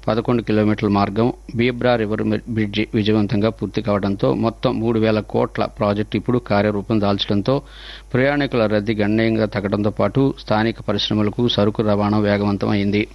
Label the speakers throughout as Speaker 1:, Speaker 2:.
Speaker 1: పదకొండు కిలోమీటర్ల మార్గం బీబ్రా రివర్ బ్రిడ్జి విజయవంతంగా పూర్తి కావడంతో మొత్తం మూడు వేల కోట్ల ప్రాజెక్టు ఇప్పుడు కార్యరూపం దాల్చడంతో ప్రయాణికుల రద్దీ గణనీయంగా తగ్గడంతో పాటు స్థానిక పరిశ్రమలకు సరుకు రవాణా వేగవంతం అయింది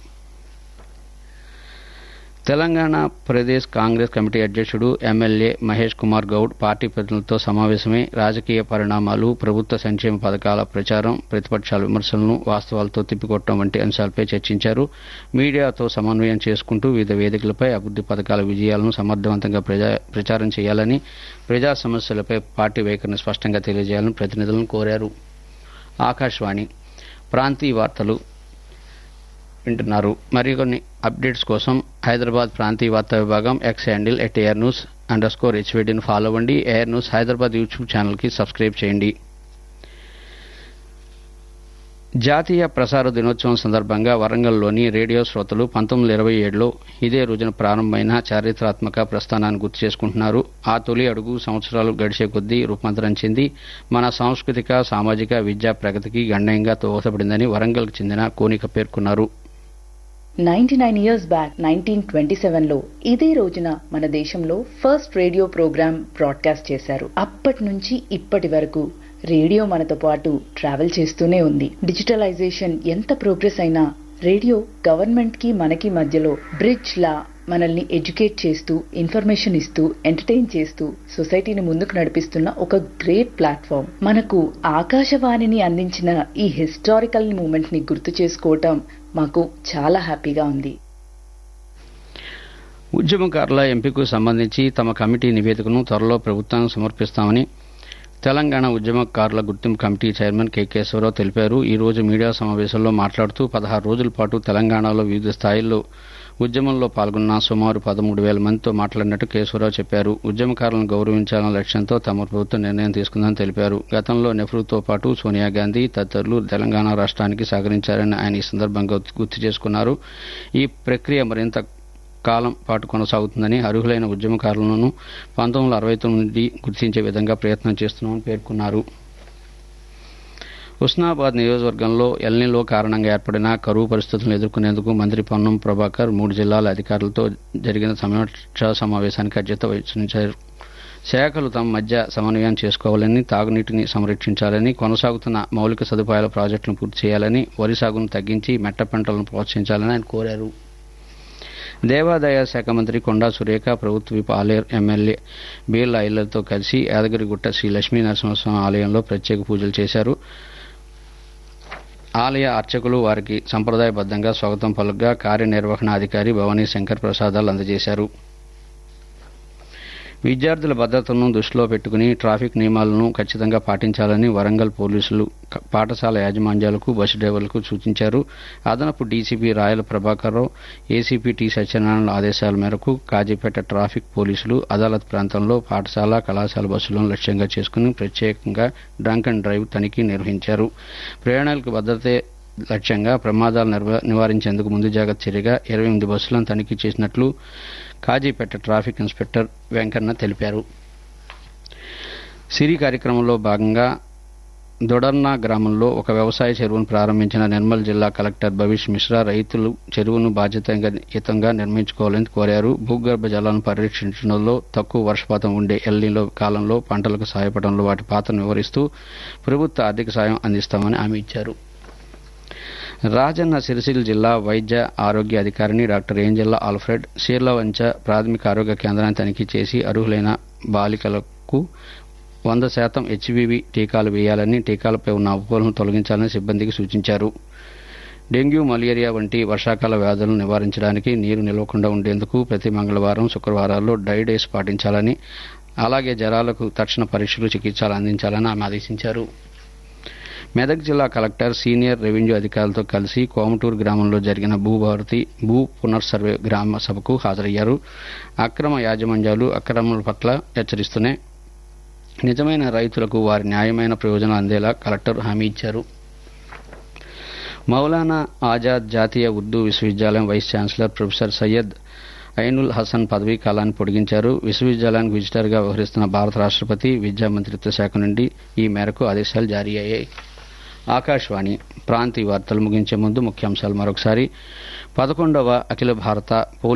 Speaker 1: తెలంగాణ ప్రదేశ్ కాంగ్రెస్ కమిటీ అధ్యక్షుడు ఎమ్మెల్యే మహేష్ కుమార్ గౌడ్ పార్టీ ప్రతినిధులతో సమావేశమై రాజకీయ పరిణామాలు ప్రభుత్వ సంక్షేమ పథకాల ప్రచారం ప్రతిపక్షాల విమర్శలను వాస్తవాలతో తిప్పికొట్టడం వంటి అంశాలపై చర్చించారు మీడియాతో సమన్వయం చేసుకుంటూ వివిధ వేదికలపై అభివృద్ది పథకాల విజయాలను సమర్థవంతంగా ప్రజా- ప్రచారం చేయాలని ప్రజా సమస్యలపై పార్టీ వైఖరిని స్పష్టంగా తెలియజేయాలని ప్రతినిధులను కోరారు ఆకాశవాణి ప్రాంతీయ వార్తలు వింటున్నారు మరికొన్ని అప్డేట్స్ కోసం హైదరాబాద్ ప్రాంతీయ వార్తా విభాగం X handle at air news underscore హెచ్వీడీని ఫాలో అవ్వండి ఎయిర్ న్యూస్ హైదరాబాద్ యూట్యూబ్ ఛానల్కి సబ్స్క్రైబ్ చేయండి జాతీయ ప్రసార దినోత్సవం సందర్భంగా వరంగల్లోని రేడియో శ్రోతలు పంతొమ్మిది ఇరవై ఏడులో ఇదే రోజున ప్రారంభమైన చారిత్రాత్మక ప్రస్థానాన్ని గుర్తు చేసుకుంటున్నారు ఆ తొలి అడుగు సంవత్సరాలు గడిచే కొద్దీ రూపాంతరం చెంది మన సాంస్కృతిక సామాజిక విద్యా ప్రగతికి గణనీయంగా దోహదపడిందని వరంగల్కు చెందిన కోనిక పేర్కొన్నారు
Speaker 2: ninety nine years back nineteen twenty seven లో ఇదే రోజున మన దేశంలో ఫస్ట్ రేడియో ప్రోగ్రామ్ బ్రాడ్కాస్ట్ చేశారు అప్పటి నుంచి ఇప్పటి వరకు రేడియో మనతో పాటు ట్రావెల్ చేస్తూనే ఉంది డిజిటలైజేషన్ ఎంత ప్రోగ్రెస్ అయినా రేడియో గవర్నమెంట్ కి మనకి మధ్యలో బ్రిడ్జ్ లా మనల్ని ఎడ్యుకేట్ చేస్తూ ఇన్ఫర్మేషన్ ఇస్తూ ఎంటర్టైన్ చేస్తూ సొసైటీని ముందుకు నడిపిస్తున్న ఒక గ్రేట్ ప్లాట్ఫామ్ మనకు ఆకాశవాణిని అందించిన ఈ హిస్టారికల్ మూమెంట్ ని గుర్తు చేసుకోవటం మాకు చాలా హ్యాపీగా ఉంది
Speaker 1: ఉద్యమకారుల ఎంపికకు సంబంధించి తమ కమిటీ నివేదికను త్వరలో ప్రభుత్వానికి సమర్పిస్తామని తెలంగాణ ఉద్యమకారుల గుర్తింపు కమిటీ చైర్మన్ కె కేశవరావు తెలిపారు ఈ రోజు మీడియా సమావేశంలో మాట్లాడుతూ పదహారు రోజుల పాటు తెలంగాణలో వివిధ స్థాయిల్లో ఉద్యమంలో పాల్గొన్న సుమారు పదమూడు వేల మందితో మాట్లాడినట్టు కేశవరావు చెప్పారు ఉద్యమకారులను గౌరవించాలన్న లక్ష్యంతో తమ ప్రభుత్వం నిర్ణయం తీసుకుందని తెలిపారు గతంలో నెహ్రూతో పాటు సోనియా గాంధీ తదితరులు తెలంగాణ రాష్ట్రానికి సహకరించారని ఆయన ఈ సందర్భంగా గుర్తు చేసుకున్నారు ఈ ప్రక్రియ మరింత కాలం పాటు కొనసాగుతుందని అర్హులైన ఉద్యమకారులను పంతొమ్మిది వందల అరవై తొమ్మిది గుర్తించే విధంగా ప్రయత్నం చేస్తున్నామని పేర్కొన్నారు హుస్నాబాద్ నియోజకవర్గంలో ఎల్నిలో కారణంగా ఏర్పడిన కరువు పరిస్థితులను ఎదుర్కొనేందుకు మంత్రి పొన్నం ప్రభాకర్ మూడు జిల్లాల అధికారులతో జరిగిన సమీక్షా సమావేశానికి అధ్యత వహించారు శాఖలు తమ మధ్య సమన్వయం చేసుకోవాలని తాగునీటిని సంరక్షించాలని కొనసాగుతున్న మౌలిక సదుపాయాల ప్రాజెక్టులను పూర్తి చేయాలని వరి సాగును తగ్గించి మెట్ట పంటలను ప్రోత్సహించాలని ఆయన కోరారు దేవాదాయ శాఖ మంత్రి కొండా సురేఖ ప్రభుత్వ విప్ ఆలయ ఎమ్మెల్యే బీర్ల ఐలతో కలిసి యాదగిరిగుట్ట శ్రీ లక్ష్మీ నరసింహస్వామి ఆలయంలో ప్రత్యేక పూజలు చేశారు ఆలయ అర్చకులు వారికి సంప్రదాయబద్ధంగా స్వాగతం పలుగ్గా కార్యనిర్వహణాధికారి భవానీ శంకర్ ప్రసాదాలు అందజేశారు విద్యార్థుల భద్రతను దృష్టిలో పెట్టుకుని ట్రాఫిక్ నియమాలను ఖచ్చితంగా పాటించాలని వరంగల్ పోలీసులు క- పాఠశాల యాజమాన్యాలకు బస్సు డ్రైవర్లకు సూచించారు అదనపు DCP Rayala Prabhakarrao ACP T Satyanarayana ఆదేశాల మేరకు కాజీపేట ట్రాఫిక్ పోలీసులు అదాలత్ ప్రాంతంలో పాఠశాల కళాశాల బస్సులను లక్ష్యంగా చేసుకుని ప్రత్యేకంగా డ్రంక్ అండ్ డ్రైవ్ తనిఖీ నిర్వహించారు ప్రయాణికులకు భద్రతే లక్ష్యంగా ప్రమాదాలు నిర్వ- నివారించేందుకు ముందు జాగ్రత్త చర్యగా ఇరవై ఎనిమిది బస్సులను తనిఖీ చేసినట్లు కాజీపేట ట్రాఫిక్ ఇన్స్పెక్టర్ వెంకన్న తెలిపారు సిరి కార్యక్రమంలో భాగంగా దొడర్నా గ్రామంలో ఒక వ్యవసాయ చెరువును ప్రారంభించిన నిర్మల్ జిల్లా కలెక్టర్ భవిష్ మిశ్రా రైతులు చెరువును బాధ్యతాయుతంగా నిర్మించుకోవాలని కోరారు భూగర్భ జలాలను పరిరక్షించడంలో తక్కువ వర్షపాతం ఉండే ఎల్నీలో కాలంలో పంటలకు సహాయపడంలో వాటి పాత్రను వివరిస్తూ ప్రభుత్వ ఆర్థిక సాయం అందిస్తామని హామీ ఇచ్చారు రాజన్న సిరిసిల్ల జిల్లా వైద్య ఆరోగ్య అధికారిని డాక్టర్ ఏంజెల్లా ఆల్ఫ్రెడ్ షీర్లవంచ ప్రాథమిక ఆరోగ్య కేంద్రాన్ని తనిఖీ చేసి అర్హులైన బాలికలకు వంద శాతం హెచ్వివి టీకాలు వేయాలని టీకాలపై ఉన్న అపోహలను తొలగించాలని సిబ్బందికి సూచించారు డెంగ్యూ మలేరియా వంటి వర్షాకాల వ్యాధులను నివారించడానికి నీరు నిలవకుండా ఉండేందుకు ప్రతి మంగళవారం శుక్రవారాల్లో డ్రై డేస్ పాటించాలని అలాగే జ్వరాలకు తక్షణ పరీక్షలు చికిత్సలు అందించాలని ఆమె ఆదేశించారు మెదక్ జిల్లా కలెక్టర్ సీనియర్ రెవెన్యూ అధికారులతో కలిసి కోమటూరు గ్రామంలో జరిగిన భూభారతి భూ పునర్సర్వే గ్రామ సభకు హాజరయ్యారు అక్రమ యాజమాన్యాలు అక్రమాల పట్ల హెచ్చరిస్తూనే నిజమైన రైతులకు వారి న్యాయమైన ప్రయోజనం అందేలా కలెక్టర్ హామీ ఇచ్చారు మౌలానా ఆజాద్ జాతీయ ఉర్దూ విశ్వవిద్యాలయం vice chancellor professor Syed Ainul Hasan పదవీ కాలాన్ని పొడిగించారు విశ్వవిద్యాలయానికి విజిటర్గా వ్యవహరిస్తున్న భారత రాష్ట్రపతి విద్యా మంత్రిత్వ శాఖ నుండి ఈ మేరకు ఆదేశాలు జారీ అయ్యాయి ఆకాశవాణి ప్రాంతీయ వార్తలు ముగించే ముందు ముఖ్యాంశాలు మరొకసారి పదకొండవ అఖిల భారత పోలీస్